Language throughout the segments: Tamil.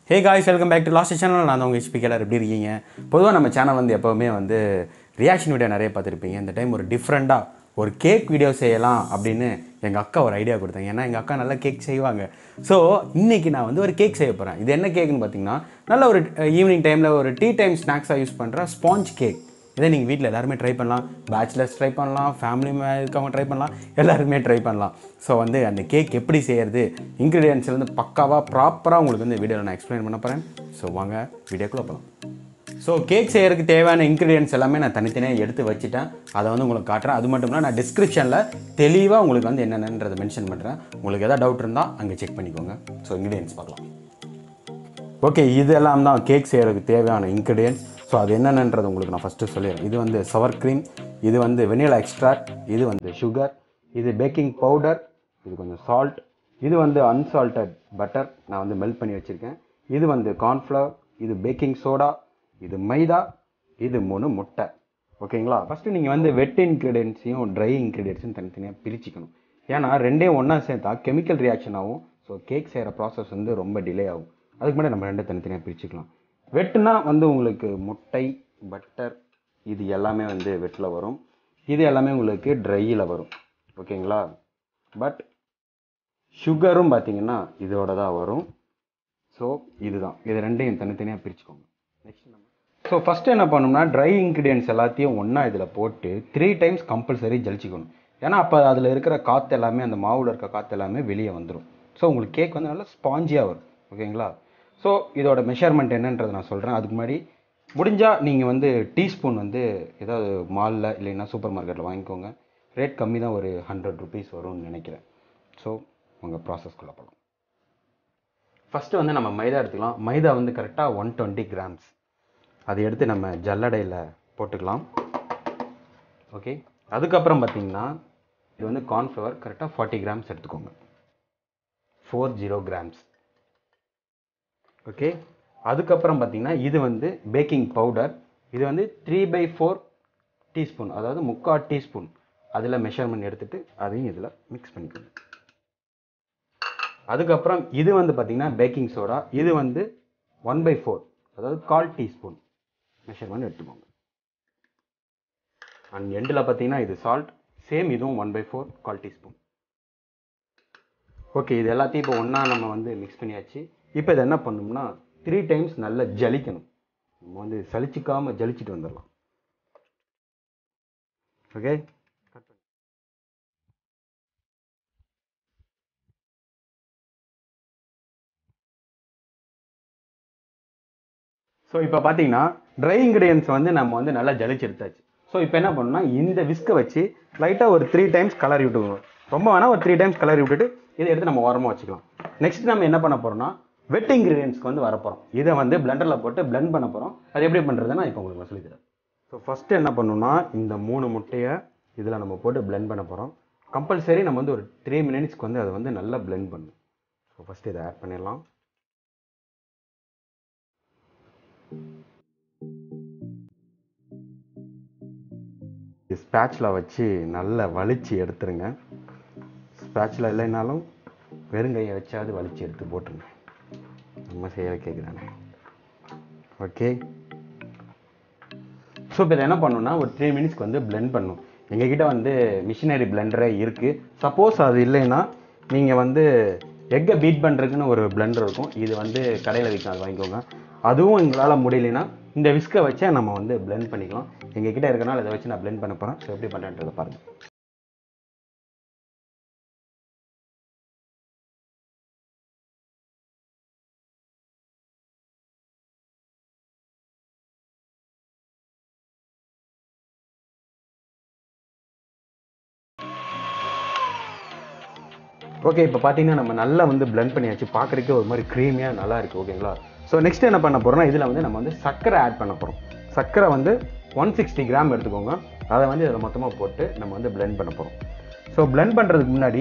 Hey guys welcome back to last channel நான் தான் உங்கள் ஹெச்பி கேலர் எப்படி இருக்கீங்க பொதுவாக நம்ம சேனல் வந்து எப்போவுமே வந்து ரியாக்ஷன் வீடியோ நிறைய பார்த்துருப்பீங்க இந்த டைம் ஒரு டிஃப்ரெண்ட்டாக ஒரு கேக் வீடியோ செய்யலாம் அப்படின்னு எங்கள் அக்கா ஒரு ஐடியா கொடுத்தாங்க ஏன்னா எங்கள் அக்கா நல்லா கேக் செய்வாங்க ஸோ இன்றைக்கி நான் வந்து ஒரு கேக் செய்ய போகிறேன் இது என்ன கேக்குன்னு பார்த்தீங்கன்னா நல்ல ஒரு ஈவினிங் டைமில் ஒரு டீ டைம் ஸ்நாக்ஸாக யூஸ் பண்ணுற ஸ்பாஞ்ச் கேக் இதை நீங்கள் வீட்டில் எல்லாருமே ட்ரை பண்ணலாம் பேச்சுலர்ஸ் ட்ரை பண்ணலாம் ஃபேமிலி இருக்கவங்க ட்ரை பண்ணலாம் எல்லாருமே ட்ரை பண்ணலாம் ஸோ வந்து அந்த கேக் எப்படி செய்கிறது இன்க்ரீடியன்ஸ் வந்து பக்காவாக ப்ராப்பராக உங்களுக்கு வந்து வீடியோவில் நான் எக்ஸ்பிளைன் பண்ண போகிறேன் ஸோ வாங்க வீடியோக்குள்ளே போகலாம் ஸோ கேக் செய்யறதுக்கு தேவையான இன்க்ரீடியன்ஸ் எல்லாமே நான் தனித்தனியாக எடுத்து வச்சுட்டேன் அதை வந்து உங்களுக்கு காட்டுறேன் அது மட்டும் இல்லை நான் டிஸ்கிரிப்ஷனில் தெளிவாக உங்களுக்கு வந்து என்னென்னன்றதை மென்ஷன் பண்ணுறேன் உங்களுக்கு எதாவது டவுட் இருந்தால் அங்கே செக் பண்ணிக்கோங்க ஸோ இன்க்ரீடியன்ஸ் பார்க்கலாம் ஓகே இதெல்லாம் தான் கேக் செய்கிறதுக்கு தேவையான இன்க்ரீடியன்ஸ் ஸோ அது என்னென்னன்றது உங்களுக்கு நான் ஃபஸ்ட்டு சொல்லிடுறேன் இது வந்து சவர் க்ரீம் இது வந்து வெனிலா எக்ஸ்ட்ராக்ட் இது வந்து சுகர் இது பேக்கிங் பவுடர் இது கொஞ்சம் சால்ட் இது வந்து அன்சால்ட்டட் பட்டர் நான் வந்து மெல்ட் பண்ணி வச்சுருக்கேன் இது வந்து கார்ன்ஃப்ளவர் இது பேக்கிங் சோடா இது மைதா இது மூணு முட்டை ஓகேங்களா ஃபஸ்ட்டு நீங்கள் வந்து வெட் இன்க்ரீடியன்ஸையும் ட்ரை இன்க்ரீடியன்ஸையும் தனித்தனியாக பிரிச்சுக்கணும் ஏன்னா ரெண்டையும் ஒன்றா சேர்த்தா கெமிக்கல் ரியாக்ஷன் ஆகும் ஸோ கேக் செய்கிற ப்ராசஸ் வந்து ரொம்ப டிலே ஆகும் அதுக்கு முன்னாடி நம்ம ரெண்டு தனித்தனியாக பிரிச்சுக்கலாம் வெட்டுனா வந்து உங்களுக்கு முட்டை பட்டர் இது எல்லாமே வந்து வெட்டில் வரும் இது எல்லாமே உங்களுக்கு ட்ரையில் வரும் ஓகேங்களா பட் சுகரும் பார்த்தீங்கன்னா இதோட தான் வரும் ஸோ இதுதான் இது ரெண்டையும் தனித்தனியாக பிரிச்சுக்கோங்க நெக்ஸ்ட் நம்ம ஸோ ஃபஸ்ட்டு என்ன பண்ணணும்னா ட்ரை இன்க்ரீடியன்ஸ் எல்லாத்தையும் ஒன்றா இதில் போட்டு த்ரீ டைம்ஸ் கம்பல்சரி ஜலிச்சிக்கணும் ஏன்னா அப்போ அதில் இருக்கிற காற்று எல்லாமே அந்த மாவில் இருக்க காற்று எல்லாமே வெளியே வந்துடும் ஸோ உங்களுக்கு கேக் வந்து நல்லா ஸ்பாஞ்சியாக வரும் ஓகேங்களா ஸோ இதோட மெஷர்மெண்ட் என்னன்றதை நான் சொல்கிறேன் அதுக்கு முன்னாடி முடிஞ்சால் நீங்கள் வந்து டீஸ்பூன் வந்து ஏதாவது மாலில் இல்லைன்னா சூப்பர் மார்க்கெட்டில் வாங்கிக்கோங்க ரேட் கம்மி தான் ஒரு ஹண்ட்ரட் ருபீஸ் வரும்னு நினைக்கிறேன் ஸோ உங்கள் ப்ராசஸ்க்குள்ளே போகலாம் ஃபஸ்ட்டு வந்து நம்ம மைதா எடுத்துக்கலாம் மைதா வந்து கரெக்டாக ஒன் டுவெண்ட்டி கிராம்ஸ் அதை எடுத்து நம்ம ஜல்லடையில் போட்டுக்கலாம் ஓகே அதுக்கப்புறம் பார்த்தீங்கன்னா இது வந்து கார்ன்ஃப்ளவர் கரெக்டாக ஃபார்ட்டி கிராம்ஸ் எடுத்துக்கோங்க ஃபோர் ஜீரோ கிராம்ஸ் ஓகே அதுக்கப்புறம் பார்த்தீங்கன்னா இது வந்து பேக்கிங் பவுடர் இது வந்து த்ரீ பை ஃபோர் டீஸ்பூன் அதாவது முக்கால் டீஸ்பூன் அதில் மெஷர்மெண்ட் எடுத்துகிட்டு அதையும் இதில் மிக்ஸ் பண்ணிக்கணும் அதுக்கப்புறம் இது வந்து பார்த்தீங்கன்னா பேக்கிங் சோடா இது வந்து ஒன் பை ஃபோர் அதாவது கால் டீஸ்பூன் மெஷர்மெண்ட் எடுத்துக்கோங்க அண்ட் எண்டில் பார்த்தீங்கன்னா இது சால்ட் சேம் இதுவும் ஒன் பை ஃபோர் கால் டீஸ்பூன் ஓகே இது எல்லாத்தையும் இப்போ ஒன்றா நம்ம வந்து மிக்ஸ் பண்ணியாச்சு இப்போ இதை என்ன பண்ணணும்னா த்ரீ டைம்ஸ் நல்லா ஜலிக்கணும் நம்ம வந்து சலிச்சிக்காம ஜலிச்சிட்டு வந்துடலாம் ஓகே ஸோ இப்போ பார்த்தீங்கன்னா ட்ரை இன்க்ரீடியன்ஸ் வந்து நம்ம வந்து நல்லா ஜலிச்சு எடுத்தாச்சு ஸோ இப்போ என்ன பண்ணணும்னா இந்த விஸ்கை வச்சு லைட்டாக ஒரு த்ரீ டைம்ஸ் கலரி விட்டுக்கணும் ரொம்ப வேணால் ஒரு த்ரீ டைம்ஸ் கலரி விட்டுட்டு இதை எடுத்து நம்ம ஓரமாக வச்சுக்கலாம் நெக்ஸ்ட் நம்ம என்ன பண்ண போகிறோம்னா வெட் இன்க்ரீடியன்ஸ்க்கு வந்து வரப்போகிறோம் இதை வந்து பிளெண்டரில் போட்டு பிளெண்ட் பண்ண போகிறோம் அது எப்படி பண்ணுறதுன்னா இப்போ உங்களுக்கு நான் சொல்லித்தரேன் ஸோ ஃபஸ்ட்டு என்ன பண்ணணும்னா இந்த மூணு முட்டையை இதில் நம்ம போட்டு பிளெண்ட் பண்ண போகிறோம் கம்பல்சரி நம்ம வந்து ஒரு த்ரீ மினிட்ஸ்க்கு வந்து அதை வந்து நல்லா பிளெண்ட் பண்ணணும் ஸோ ஃபஸ்ட்டு இதை ஆட் பண்ணிடலாம் ஸ்பேட்சில் வச்சு நல்லா வலிச்சு எடுத்துருங்க ஸ்பேட்சில் இல்லைனாலும் வெறுங்கையை வச்சாவது வலிச்சு எடுத்து போட்டுருங்க நம்ம செய்கிற கேக்கு தானே ஓகே ஸோ இப்போ இதை என்ன பண்ணணும்னா ஒரு த்ரீ மினிட்ஸ்க்கு வந்து பிளெண்ட் பண்ணணும் எங்ககிட்ட வந்து மிஷினரி பிளெண்டரே இருக்குது சப்போஸ் அது இல்லைன்னா நீங்கள் வந்து எக்கை பீட் பண்ணுறதுக்குன்னு ஒரு பிளெண்டர் இருக்கும் இது வந்து கடையில் விற்கும் அது வாங்கிக்கோங்க அதுவும் எங்களால் முடியலைன்னா இந்த விஸ்கை வச்சே நம்ம வந்து பிளெண்ட் பண்ணிக்கலாம் எங்ககிட்ட இருக்கனால இதை வச்சு நான் பிளெண்ட் பண்ண போகிறேன் ஸோ எப்படி பண்ணுறேன்றதை பாருங்கள் ஓகே இப்போ பார்த்தீங்கன்னா நம்ம நல்லா வந்து பிளெண்ட் பண்ணியாச்சு பார்க்குறதுக்கே ஒரு மாதிரி க்ரீமியாக நல்லா இருக்குது ஓகேங்களா ஸோ நெக்ஸ்ட் என்ன பண்ண போகிறோம்னா இதில் வந்து நம்ம வந்து சர்க்கரை ஆட் பண்ண போகிறோம் சர்க்கரை வந்து ஒன் சிக்ஸ்டி கிராம் எடுத்துக்கோங்க அதை வந்து இதில் மொத்தமாக போட்டு நம்ம வந்து பிளெண்ட் பண்ண போகிறோம் ஸோ பிளெண்ட் பண்ணுறதுக்கு முன்னாடி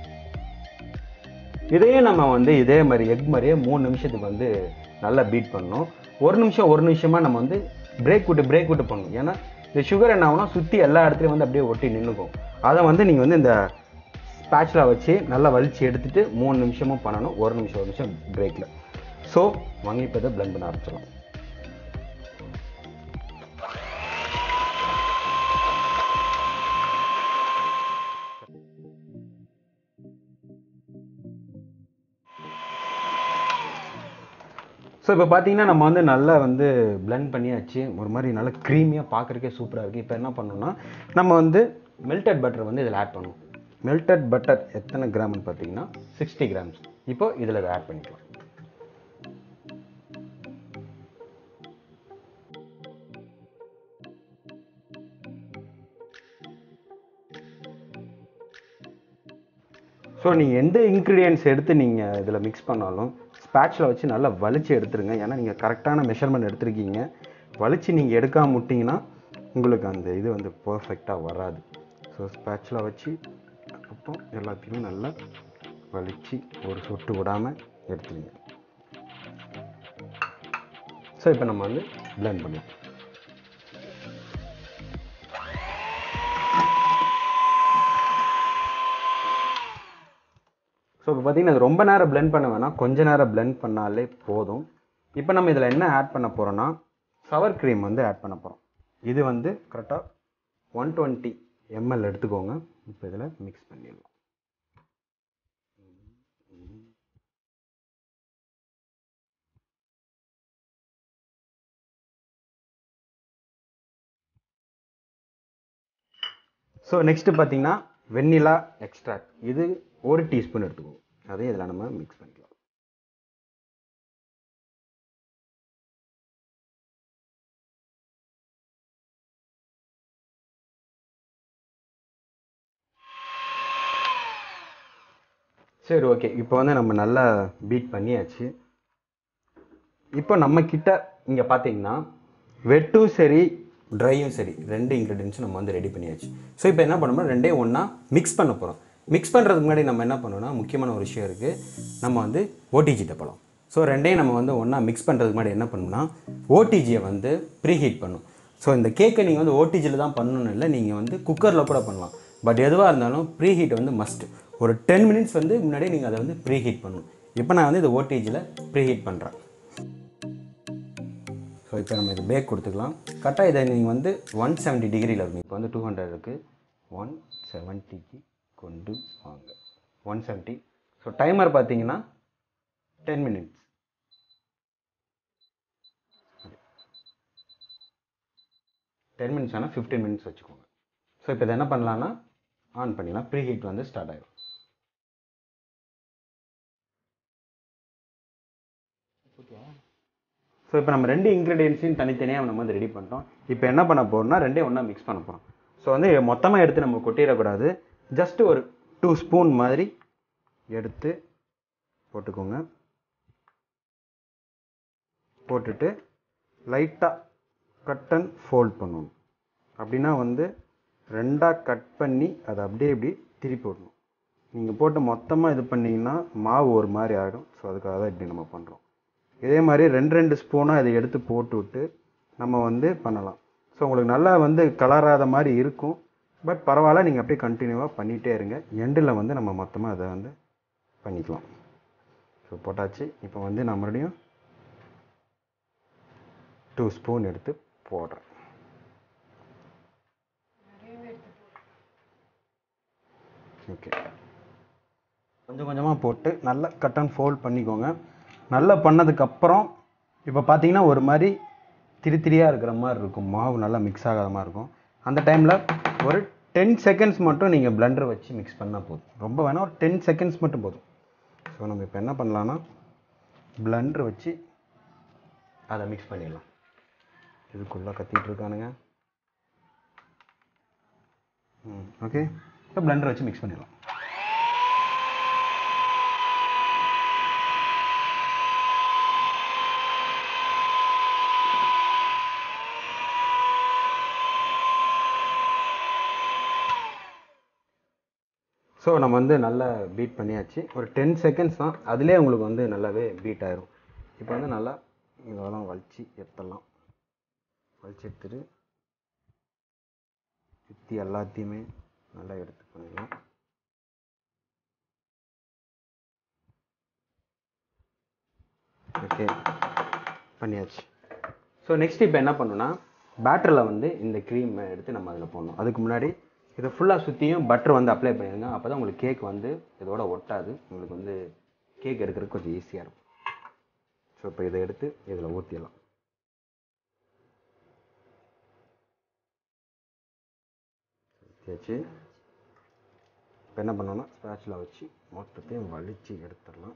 இதையே நம்ம வந்து இதே மாதிரி எக் மாதிரியே மூணு நிமிஷத்துக்கு வந்து நல்லா பீட் பண்ணணும் ஒரு நிமிஷம் ஒரு நிமிஷமாக நம்ம வந்து பிரேக் விட்டு பிரேக் விட்டு பண்ணணும் ஏன்னா இந்த சுகர் என்ன ஆகும்னா சுற்றி எல்லா இடத்துலையும் வந்து அப்படியே ஒட்டி நின்றுக்கும் அதை வந்து நீங்கள் வந்து இந்த ஸ்பேட்சில் வச்சு நல்லா வலிச்சு எடுத்துட்டு மூணு நிமிஷமும் பண்ணணும் ஒரு நிமிஷம் ஒரு நிமிஷம் பிரேக்கில் ஸோ வாங்கி இப்போ இதை blend பண்ண ஆரம்பிச்சிடலாம் ஸோ இப்போ பார்த்தீங்கன்னா நம்ம வந்து நல்லா வந்து blend பண்ணியாச்சு ஒரு மாதிரி நல்லா க்ரீமியாக பார்க்குறக்கே சூப்பராக இருக்குது இப்போ என்ன பண்ணணும்னா நம்ம வந்து மெல்டட் பட்டர் வந்து இதில் ஆட் பண்ணுவோம் மெல்டட் பட்டர் எத்தனை கிராம்னு பார்த்தீங்கன்னா சிக்ஸ்டி கிராம்ஸ் இப்போ இதில் இதை ஆட் பண்ணிக்கலாம் ஸோ நீங்கள் எந்த இன்க்ரீடியன்ஸ் எடுத்து நீங்கள் இதில் மிக்ஸ் பண்ணாலும் ஸ்பேட்சில் வச்சு நல்லா வலிச்சு எடுத்துருங்க ஏன்னா நீங்கள் கரெக்டான மெஷர்மெண்ட் எடுத்திருக்கீங்க வலிச்சு நீங்கள் எடுக்காம விட்டிங்கன்னா உங்களுக்கு அந்த இது வந்து பர்ஃபெக்டாக வராது ஸோ ஸ்பேட்சில் வச்சு அப்புறம் எல்லாத்தையுமே நல்லா வலிச்சு ஒரு சொட்டு விடாமல் எடுத்துருங்க ஸோ இப்போ நம்ம வந்து blend பண்ணிக்கலாம் ஸோ இப்போ பார்த்தீங்கன்னா இது ரொம்ப நேரம் blend பண்ண வேணாம் கொஞ்ச நேரம் blend பண்ணாலே போதும் இப்போ நம்ம இதில் என்ன ஆட் பண்ண போகிறோம்னா சவர் க்ரீம் வந்து ஆட் பண்ண போகிறோம் இது வந்து கரெக்டாக ஒன் டுவெண்ட்டி எம்எல் எடுத்துக்கோங்க இப்போ இதில் மிக்ஸ் பண்ணிடலாம் ஸோ நெக்ஸ்ட்டு பார்த்தீங்கன்னா வெண்ணிலா எக்ஸ்ட்ராக்ட் இது ஒரு டீஸ்பூன் எடுத்துக்கோங்க அதையும் இதில் நம்ம மிக்ஸ் பண்ணிக்கலாம் சரி ஓகே இப்போ வந்து நம்ம நல்லா பீட் பண்ணியாச்சு இப்போ நம்ம கிட்ட இங்கே பார்த்தீங்கன்னா வெட்டும் சரி ட்ரையும் சரி ரெண்டு இன்க்ரீடியன்ஸும் நம்ம வந்து ரெடி பண்ணியாச்சு ஸோ இப்போ என்ன பண்ணோம்னா ரெண்டையும் ஒன்றா மிக்ஸ் பண்ண போகிறோம் மிக்ஸ் பண்ணுறதுக்கு முன்னாடி நம்ம என்ன பண்ணோம்னா முக்கியமான ஒரு விஷயம் இருக்குது நம்ம வந்து ஓடிஜி தப்பலாம் ஸோ ரெண்டையும் நம்ம வந்து ஒன்றா மிக்ஸ் பண்ணுறதுக்கு முன்னாடி என்ன பண்ணணும்னா ஓடிஜியை வந்து ப்ரீஹீட் பண்ணும் ஸோ இந்த கேக்கை நீங்கள் வந்து ஓடிஜியில் தான் பண்ணணும்னு இல்லை நீங்கள் வந்து குக்கரில் கூட பண்ணலாம் பட் எதுவாக இருந்தாலும் ப்ரீஹீட் வந்து மஸ்ட் ஒரு டென் மினிட்ஸ் வந்து முன்னாடியே நீங்கள் அதை வந்து ப்ரீஹீட் பண்ணணும் இப்போ நான் வந்து இது ஓடிஜியில் ப்ரீஹீட் பண்ணுறேன் ஸோ இப்போ நம்ம இது பேக் கொடுத்துக்கலாம் கரெக்டாக இதை நீங்கள் வந்து ஒன் செவன்ட்டி டிகிரியில் இருக்கும் இப்போ வந்து டூ ஹண்ட்ரட் இருக்குது ஒன் செவன்ட்டிக்கு கொண்டு வாங்க ஒன் செவன்ட்டி ஸோ டைமர் பார்த்தீங்கன்னா டென் மினிட்ஸ் டென் மினிட்ஸ் ஆனால் ஃபிஃப்டீன் மினிட்ஸ் வச்சுக்கோங்க ஸோ இப்போ இதை என்ன பண்ணலான்னா ஆன் பண்ணிடலாம் ப்ரீ ஹீட் வந்து ஸ்டார்ட் ஆயிடும் ஸோ இப்போ நம்ம ரெண்டு இன்க்ரீடியன்ஸையும் தனித்தனியாக நம்ம வந்து ரெடி பண்ணிட்டோம் இப்போ என்ன பண்ண போகிறோம்னா ரெண்டையும் ஒன்றா மிக்ஸ் பண்ண போகிறோம் ஸோ வந்து மொத்தமாக எடுத்து நம்ம கொட்டிடக்கூடாது ஜஸ்ட் ஒரு டூ ஸ்பூன் மாதிரி எடுத்து போட்டுக்கோங்க போட்டுட்டு லைட்டாக கட் அண்ட் ஃபோல்ட் பண்ணணும் அப்படின்னா வந்து ரெண்டாக கட் பண்ணி அதை அப்படியே இப்படி திருப்பி விடணும் நீங்கள் போட்டு மொத்தமாக இது பண்ணிங்கன்னா மாவு ஒரு மாதிரி ஆகிடும் ஸோ அதுக்காக தான் இப்படி நம்ம பண்ணுறோம் இதே மாதிரி ரெண்டு ரெண்டு ஸ்பூனாக இதை எடுத்து போட்டு விட்டு நம்ம வந்து பண்ணலாம் ஸோ உங்களுக்கு நல்லா வந்து கலராத மாதிரி இருக்கும் பட் பரவாயில்ல நீங்கள் அப்படியே கண்டினியூவாக பண்ணிகிட்டே இருங்க எண்டில் வந்து நம்ம மொத்தமாக அதை வந்து பண்ணிக்கலாம் ஸோ போட்டாச்சு இப்போ வந்து நான் மறுபடியும் டூ ஸ்பூன் எடுத்து போடுறேன் ஓகே கொஞ்சம் கொஞ்சமாக போட்டு நல்லா கட் அண்ட் ஃபோல்ட் பண்ணிக்கோங்க நல்லா பண்ணதுக்கப்புறம் இப்போ பார்த்தீங்கன்னா ஒரு மாதிரி திரித்திரியாக இருக்கிற மாதிரி இருக்கும் மாவு நல்லா மிக்ஸ் ஆகாத மாதிரி இருக்கும் அந்த டைமில் ஒரு டென் செகண்ட்ஸ் மட்டும் நீங்கள் பிளெண்டர் வச்சு மிக்ஸ் பண்ணால் போதும் ரொம்ப வேணால் ஒரு டென் செகண்ட்ஸ் மட்டும் போதும் ஸோ நம்ம இப்போ என்ன பண்ணலான்னா பிளெண்டர் வச்சு அதை மிக்ஸ் பண்ணிடலாம் இதுக்குள்ளே கத்திட்டு இருக்கானுங்க ம் ஓகே இப்போ பிளெண்டர் வச்சு மிக்ஸ் பண்ணிடலாம் ஸோ நம்ம வந்து நல்லா பீட் பண்ணியாச்சு ஒரு டென் செகண்ட்ஸ் தான் அதுலேயே உங்களுக்கு வந்து நல்லாவே பீட் ஆயிரும் இப்போ வந்து நல்லா இதெல்லாம் வலிச்சு எடுத்துடலாம் வலிச்சு எடுத்துட்டு சுற்றி எல்லாத்தையுமே நல்லா எடுத்து பண்ணிடலாம் ஓகே பண்ணியாச்சு ஸோ நெக்ஸ்ட் இப்போ என்ன பண்ணணும்னா பேட்டரில் வந்து இந்த க்ரீம் எடுத்து நம்ம அதில் போடணும் அதுக்கு முன்னாடி இதை ஃபுல்லாக சுற்றியும் பட்டர் வந்து அப்ளை பண்ணிடுங்க அப்போ தான் உங்களுக்கு கேக் வந்து இதோட ஒட்டாது உங்களுக்கு வந்து கேக் எடுக்கிறதுக்கு கொஞ்சம் ஈஸியாக இருக்கும் ஸோ இப்போ இதை எடுத்து இதில் ஊற்றிடலாம் ஊற்றியாச்சு இப்போ என்ன பண்ணோம்னா ஸ்பேச்சில் வச்சு மொத்தத்தையும் வலிச்சு எடுத்துடலாம்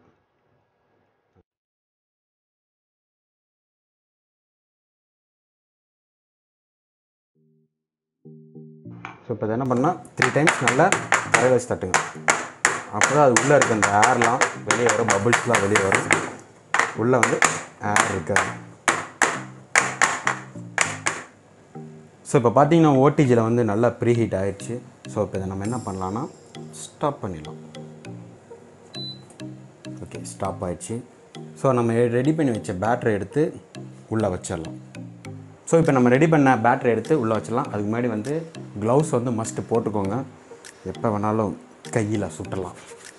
ஸோ இப்போ இதை என்ன பண்ணால் த்ரீ டைம்ஸ் நல்லா தரை வச்சு தட்டுங்க அப்போ தான் அது உள்ளே இருக்க அந்த ஏர்லாம் வெளியே வரும் பபுள்ஸ்லாம் வெளியே வரும் உள்ளே வந்து ஏர் இருக்காது ஸோ இப்போ பார்த்தீங்கன்னா ஓடிஜியில் வந்து நல்லா ப்ரீ ஹீட் ஆயிடுச்சு ஸோ இப்போ இதை நம்ம என்ன பண்ணலான்னா ஸ்டாப் பண்ணிடலாம் ஓகே ஸ்டாப் ஆயிடுச்சு ஸோ நம்ம ரெடி பண்ணி வச்ச பேட்டரி எடுத்து உள்ளே வச்சிடலாம் ஸோ இப்போ நம்ம ரெடி பண்ண பேட்டரி எடுத்து உள்ளே வச்சிடலாம் அதுக்கு முன்னாடி வந்து க்ளவுஸ் வந்து மஸ்ட்டு போட்டுக்கோங்க எப்போ வேணாலும் கையில் சுட்டலாம்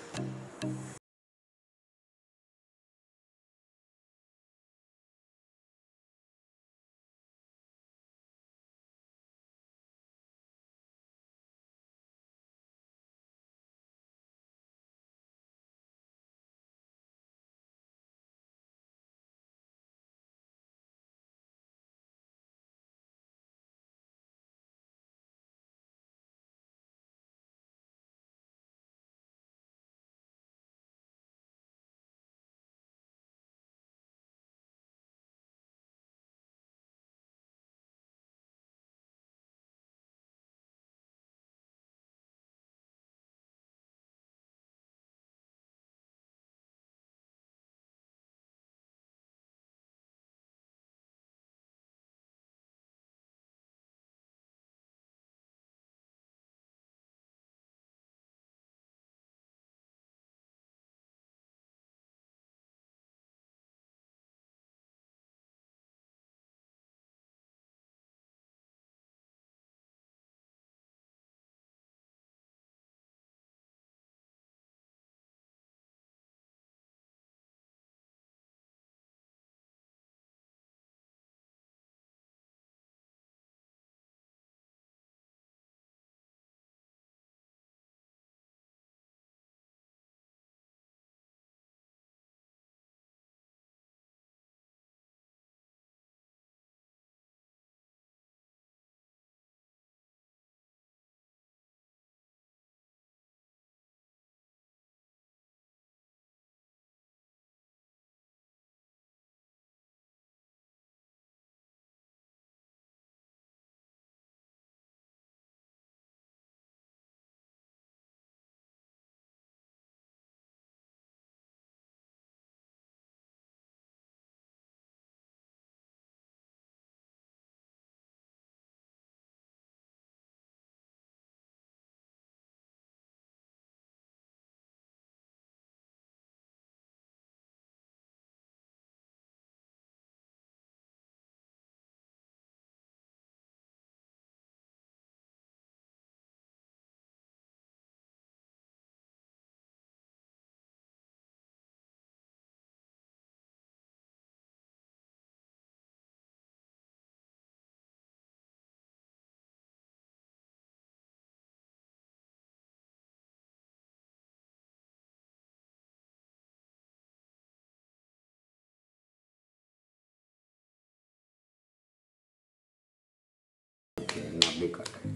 என்ன அப்படியே காட்டுறேன்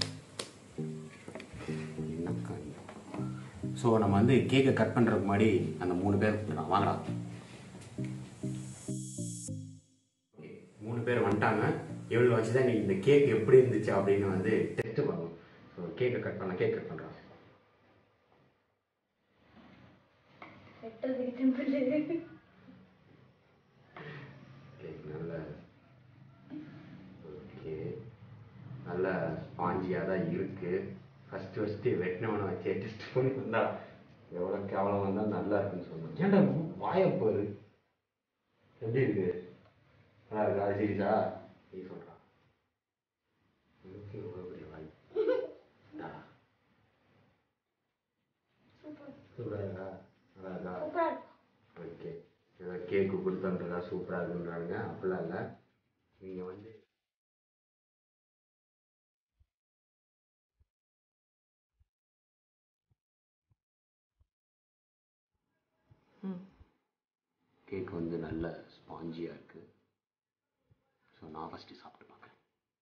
ஸோ நம்ம வந்து கேக்கை கட் பண்ணுறதுக்கு முன்னாடி அந்த மூணு பேர் கூப்பிடுறோம் வாங்கடா Okay, மூணு பேர் வந்துட்டாங்க இவங்களை வச்சு தான் நீங்கள் இந்த கேக் எப்படி இருந்துச்சு அப்படின்னு வந்து டெஸ்ட் பண்ணணும் ஸோ கேக்கை கட் பண்ண கேக் கட் பண்ணுறோம் வெட்டுறதுக்கு தெம்புல கேக் நல்ல ஓகே நல்ல ஸ்பாஞ்சியாக தான் இருக்கு ஃபஸ்ட்டு ஃபஸ்ட்டு வெட்டினவனை வச்சு டெஸ்ட் பண்ணி வந்தா எவ்வளோ கேவலம் வந்தால் நல்லா இருக்குன்னு சொன்னான் ஏன்டா வாயப்பாரு எப்படி இருக்கு நல்லா இருக்கா அது சீரியஸா நீ சொல்கிறான் எவ்வளோ பெரிய வாய் இந்தா. சூப்பரா இருக்கா நல்லா இருக்கா சூப்பர் ஓகே ஏதோ கேக்கு கொடுத்தன்றதா சூப்பராக இருக்குன்றாங்க அப்படிலாம் இல்லை நீங்கள் வந்து கேக் வந்து நல்ல ஸ்பாஞ்சியாக இருக்குது ஸோ நான் ஃபஸ்ட்டு சாப்பிட்டு பார்க்குறேன்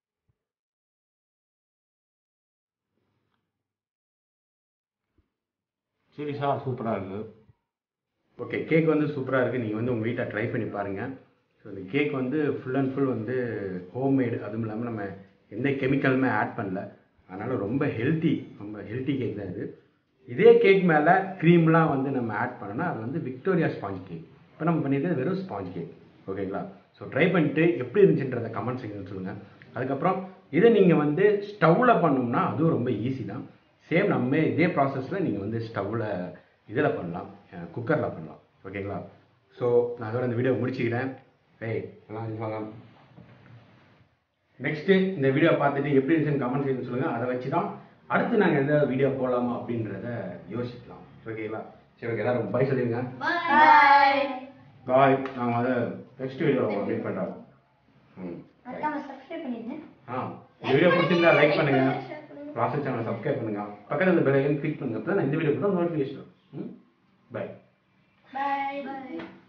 சீரியஸாக சூப்பராக இருக்குது ஓகே கேக் வந்து சூப்பராக இருக்குது நீங்கள் வந்து உங்கள் வீட்டில் ட்ரை பண்ணி பாருங்கள் ஸோ இந்த கேக் வந்து ஃபுல் அண்ட் ஃபுல் வந்து ஹோம்மேடு அதுவும் இல்லாமல் நம்ம எந்த கெமிக்கலுமே ஆட் பண்ணல அதனால் ரொம்ப ஹெல்த்தி ரொம்ப ஹெல்த்தி கேக் தான் இது இதே கேக் மேலே க்ரீம்லாம் வந்து நம்ம ஆட் பண்ணோன்னா அது வந்து விக்டோரியா ஸ்பாஞ்ச் கேக் இப்போ நம்ம பண்ணியிருக்கிறது வெறும் ஸ்பாஞ்ச் கேக் ஓகேங்களா ஸோ ட்ரை பண்ணிட்டு எப்படி இருந்துச்சுன்றதை கமெண்ட் செக்ஷன் சொல்லுங்கள் அதுக்கப்புறம் இதை நீங்கள் வந்து ஸ்டவ்வில் பண்ணோம்னா அதுவும் ரொம்ப ஈஸி தான் சேம் நம்ம இதே ப்ராசஸில் நீங்கள் வந்து ஸ்டவ்வில் இதில் பண்ணலாம் குக்கரில் பண்ணலாம் ஓகேங்களா ஸோ நான் அதோட இந்த வீடியோ முடிச்சுக்கிறேன் ஏய் எல்லாம் வாங்க நெக்ஸ்ட்டு இந்த வீடியோ பார்த்துட்டு எப்படி இருந்துச்சுன்னு கமெண்ட் செய்ய சொல்லுங்கள் அதை வச்சு தான் அடுத்து நாங்கள் எந்த வீடியோ போடலாமா அப்படின்றத யோசிக்கலாம் ஓகேங்களா சரி ஓகே எல்லாரும் பை சொல்லிடுங்க பாய் பாய் நாங்கள் அதை நெக்ஸ்ட் வீடியோ அப்டேட் பண்ணுறோம் ம் மறக்காம சப்ஸ்கிரைப் பண்ணிடுங்க ஆ இந்த வீடியோ பிடிச்சிருந்தா லைக் பண்ணுங்க ப்ராசஸ் சேனலை சப்ஸ்கிரைப் பண்ணுங்க பக்கத்தில் பெல் ஐக்கன் கிளிக் பண்ணுங்க அப்போ தான் இந்த வீடியோ கூட நோட்டிஃபிகேஷன் ம் பை பாய் பாய்